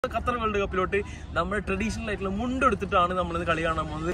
Qatar world കപ്പിലോട്ട് നമ്മുടെ traditional ആയിട്ടുള്ള മുണ്ടെടുത്തിട്ടാണ് നമ്മളിന്ന് കളി കാണാൻ പോകുന്നത്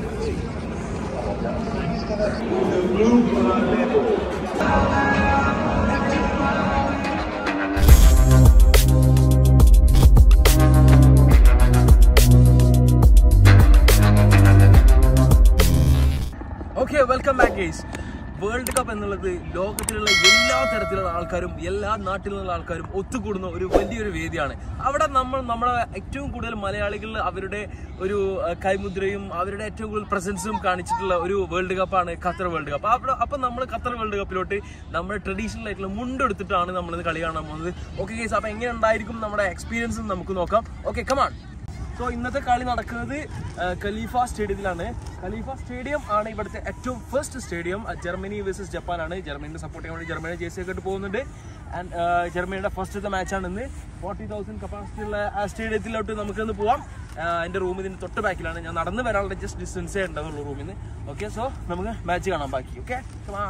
okay welcome back guys world cup എന്നുള്ളത് ലോകത്തിലുള്ള എല്ലാ തരത്തിലുള്ള ആൾക്കാരും എല്ലാ നാട്ടിൽ നിന്നുള്ള ആൾക്കാരും ഒത്തുകൂടുന്ന ഒരു വലിയൊരു വേദിയാണ് അവിടെ നമ്മൾ നമ്മുടെ ഏറ്റവും കൂടുതൽ മലയാളികൾ അവരുടെ ഒരു അഹ്, കൈമുദ്രയും അവരുടെ ഏറ്റവും കൂടുതൽ പ്രസൻസും കാണിച്ചിട്ടുള്ള ഒരു വേൾഡ് കപ്പാണ് ഖത്തർ വേൾഡ് കപ്പ് അവിടെ അപ്പം നമ്മൾ ഖത്തർ വേൾഡ് കപ്പിലോട്ട് നമ്മുടെ ട്രഡീഷണൽ ആയിട്ടുള്ള മുണ്ടെടുത്തിട്ടാണ് നമ്മളിന്ന് കളി കാണാൻ പോകുന്നത് ഓക്കെ ഗേസ് അപ്പം എങ്ങനെ ഉണ്ടായിരിക്കും നമ്മുടെ എക്സ്പീരിയൻസ് നമുക്ക് നോക്കാം ഓക്കെ കമാൺ സോ ഇന്നത്തെ കളി നടക്കുന്നത് ആ, ഖലീഫ സ്റ്റേഡിയത്തിലാണ് ഖലീഫ സ്റ്റേഡിയം ആണ് ഇവിടുത്തെ ഏറ്റവും ഫസ്റ്റ് സ്റ്റേഡിയം ആ, ജർമ്മനി വേഴ്സസ് ജപ്പാനാണ് ജർമ്മനിയുടെ സപ്പോർട്ട് ചെയ്യാൻ വേണ്ടി ജർമ്മനിയുടെ ജേഴ്സി ഒക്കെ ഇട്ട് പോകുന്നുണ്ട് ആൻഡ് ജർമ്മനിയുടെ ഫസ്റ്റത്തെ മാച്ചാണ് ഇന്ന് ഫോർട്ടി തൗസൻഡ് കപ്പാസിറ്റി ഉള്ള ആ സ്റ്റേഡിയത്തിലോട്ട് നമുക്കിന്ന് പോവാം ആ, എൻ്റെ റൂം ഇതിന് തൊട്ട് ബാക്കിലാണ് ഞാൻ നടന്ന് വരാനുള്ള ജസ്റ്റ് ഡിസ്റ്റൻസേ ഉണ്ടാവുള്ളൂ റൂമിൽ നിന്ന് ഓക്കെ സോ നമുക്ക് മാച്ച് കാണാൻ ബാക്കി ഓക്കെ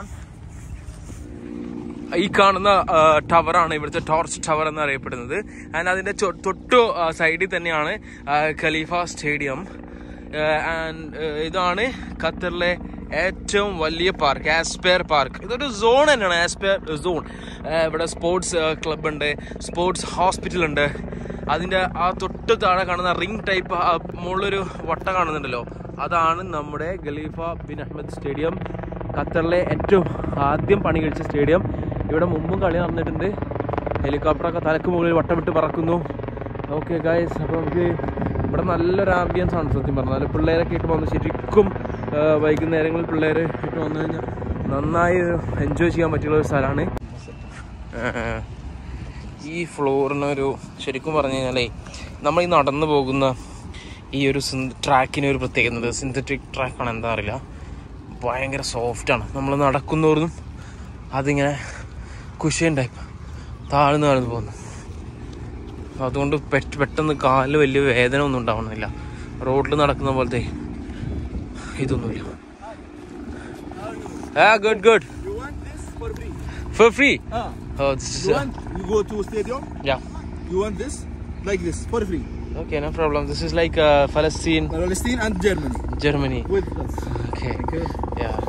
ഈ കാണുന്ന ടവറാണ് ഇവിടുത്തെ ടോർച്ച് ടവർ എന്ന് അറിയപ്പെടുന്നത് ആൻഡ് അതിന്റെ ചൊ- തൊട്ടു സൈഡിൽ തന്നെയാണ് ആ, ഖലീഫ സ്റ്റേഡിയം ആൻഡ് ഇതാണ് ഖത്തറിലെ ഏറ്റവും വലിയ പാർക്ക് ആസ്പെയർ പാർക്ക് ഇതൊരു സോൺ തന്നെയാണ് ആസ്പെയർ സോൺ ഇവിടെ സ്പോർട്സ് ക്ലബ് ഉണ്ട് സ്പോർട്സ് ഹോസ്പിറ്റൽ ഉണ്ട് അതിന്റെ ആ തൊട്ട് താഴെ കാണുന്ന റിംഗ് ടൈപ്പ് മുകളിലൊരു വട്ടം കാണുന്നുണ്ടല്ലോ അതാണ് നമ്മുടെ ഖലീഫ ബിൻ അഹമ്മദ് സ്റ്റേഡിയം ഖത്തറിലെ ഏറ്റവും ആദ്യം പണി കഴിച്ച സ്റ്റേഡിയം ഇവിടെ മുമ്പും കളി നടന്നിട്ടുണ്ട് ഹെലികോപ്റ്ററൊക്കെ തലക്ക് മുകളിൽ വട്ടമിട്ട് പറക്കുന്നു ഓക്കെ ഗായ്സ് അപ്പോൾ നമുക്ക് ഇവിടെ നല്ലൊരു ആംബിയൻസ് ആണ് സത്യം പറഞ്ഞാൽ പിള്ളേരൊക്കെ ഇട്ട് വന്ന് ശരിക്കും ആ, വൈകുന്നേരങ്ങളിൽ പിള്ളേർ ഇട്ട് വന്നു കഴിഞ്ഞാൽ നന്നായി എൻജോയ് ചെയ്യാൻ പറ്റിയുള്ള ഒരു സ്ഥലമാണ് ഈ ഫ്ലോറിനൊരു ശരിക്കും പറഞ്ഞു കഴിഞ്ഞാലേ നമ്മൾ ഈ നടന്നു പോകുന്ന ഈ ഒരു ട്രാക്കിന് ഒരു പ്രത്യേകത സിന്തറ്റിക് ട്രാക്കാണ് എന്താ അറിയില്ല ഭയങ്കര സോഫ്റ്റാണ് നമ്മൾ നടക്കുന്നോർന്നും അതിങ്ങനെ കുഷ്യൻ ടൈപ്പ് താഴ്ന്നു താഴ്ന്നു പോകുന്നു അതുകൊണ്ട് പെട്ട് പെട്ടെന്ന് കാലിൽ വലിയ വേദന ഒന്നും ഉണ്ടാവണമെന്നില്ല റോഡിൽ നടക്കുന്ന പോലത്തെ ഇതൊന്നുമില്ല ആ good good You want this for free? For free Ah. Oh You want you go to stadium? Yeah You want this like this for free? Okay no problem this is like Palestine Palestine and Germany Germany with us. Okay. Okay. Yeah.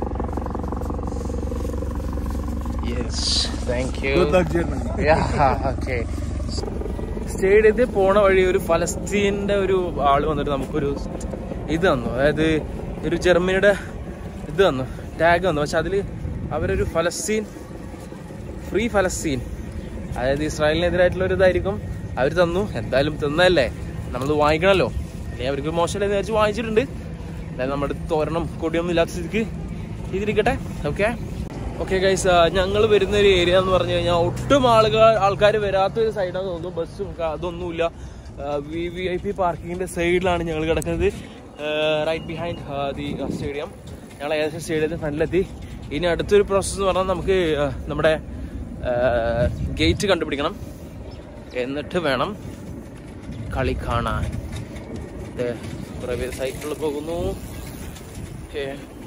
Yes. Thank you. Good luck, Germany. Yeah. Okay. സ്റ്റേഡിയത്തിൽ പോണ വഴി ഒരു ഫലസ്തീൻ്റെ ഒരു ആള് വന്നിട്ട് നമുക്കൊരു ഇത് തന്നു അതായത് ഒരു ജർമ്മനിയുടെ ഇത് തന്നു ടാഗ് തന്നു പക്ഷെ അതിൽ അവരൊരു ഫലസ്തീൻ ഫ്രീ ഫലസ്തീൻ അതായത് ഇസ്രായേലിനെതിരായിട്ടുള്ള ഒരു ഇതായിരിക്കും അവർ തന്നു എന്തായാലും തന്നതല്ലേ നമ്മളത് വാങ്ങിക്കണമല്ലോ അല്ലെങ്കിൽ അവർക്ക് മോശമല്ലെന്ന് വിചാരിച്ച് വാങ്ങിച്ചിട്ടുണ്ട് അതായത് നമ്മുടെ അടുത്ത് തോരണം കൊടിയൊന്നും ഇല്ലാത്ത സ്ഥിതിക്ക് ഇതിരിക്കട്ടെ ഓക്കെ ഓക്കെ ഗൈസ് ഞങ്ങൾ വരുന്ന ഒരു ഏരിയ എന്ന് പറഞ്ഞു കഴിഞ്ഞാൽ ഒട്ടും ആളുകൾ ആൾക്കാർ വരാത്തൊരു സൈഡാന്ന് തോന്നുന്നു ബസ്സും ക- അതൊന്നുമില്ല വി വി ഐ പി പാർക്കിങ്ങിന്റെ സൈഡിലാണ് ഞങ്ങൾ കിടക്കുന്നത് റൈറ്റ് ബിഹൈൻഡ് ദി സ്റ്റേഡിയം ഞങ്ങൾ ഏകദേശം സ്റ്റേഡിയത്തിന് ഫ്രണ്ടിലെത്തി ഇനി അടുത്തൊരു പ്രോസസ്സ് എന്ന് പറഞ്ഞാൽ നമുക്ക് ആ, നമ്മുടെ ഗേറ്റ് കണ്ടുപിടിക്കണം എന്നിട്ട് വേണം കളി കാണാൻ ദേ, കുറേ പേര് സൈക്കിളിൽ പോകുന്നു ഓക്കെ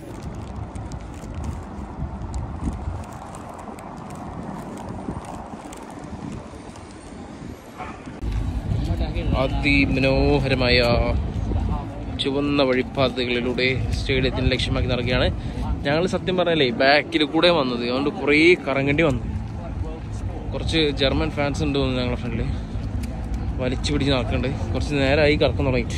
അതിമനോഹരമായ ചുവന്ന വഴിപ്പാതകളിലൂടെ സ്റ്റേഡിയത്തിന് ലക്ഷ്യമാക്കി നടക്കുകയാണ് ഞങ്ങൾ സത്യം പറഞ്ഞാലേ ബാക്കിൽ കൂടെ വന്നത് അതുകൊണ്ട് കുറേ കറങ്ങേണ്ടി വന്നു കുറച്ച് ജർമ്മൻ ഫാൻസ് ഉണ്ട് തോന്നുന്നു ഞങ്ങളുടെ ഫ്രണ്ടിൽ വലിച്ചു പിടിച്ച് നടക്കുന്നുണ്ട് കുറച്ച് നേരമായി കറക്കം തുടങ്ങിയിട്ട്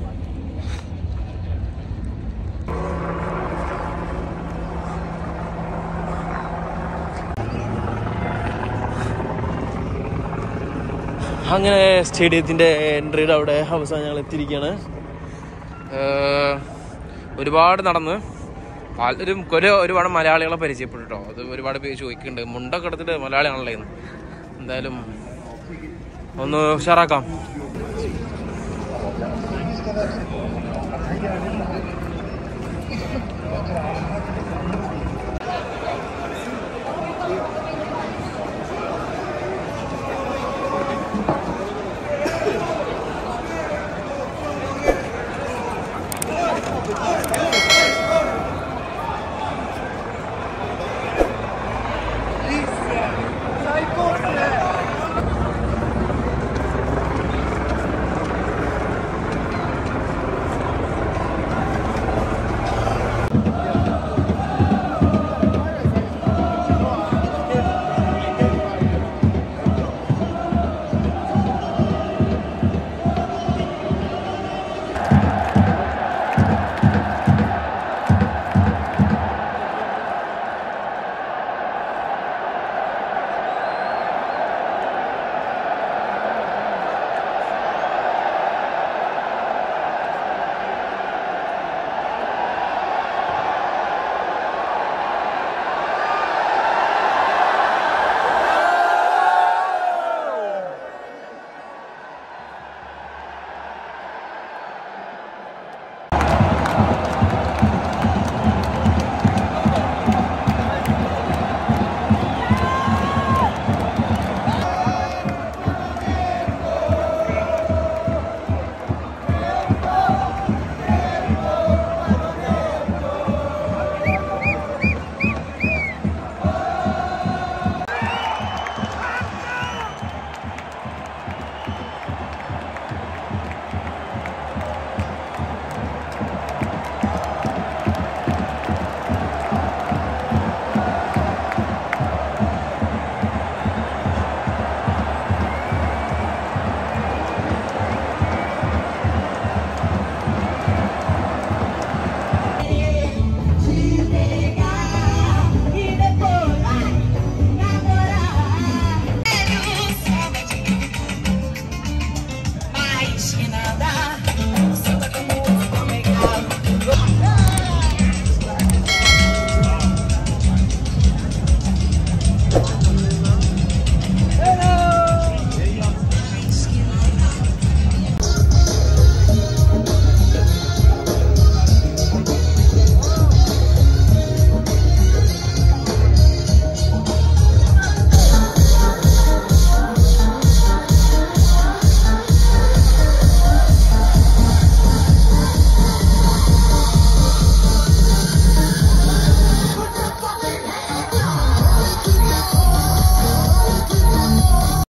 അങ്ങനെ സ്റ്റേഡിയത്തിൻ്റെ എൻട്രിയുടെ അവിടെ അവസാനം ഞങ്ങൾ എത്തിയിരിക്കുകയാണ് ഏഹ് ഒരുപാട് നടന്ന് പലരും ഒരു ഒരുപാട് മലയാളികളെ പരിചയപ്പെട്ടു കേട്ടോ അത് ഒരുപാട് പേര് ചോദിക്കുന്നുണ്ട് മുണ്ടൊക്കെ എടുത്തിട്ട് മലയാളിയാണല്ലോ ഇന്ന് എന്തായാലും ഒന്ന് ഉഷാറാക്കാം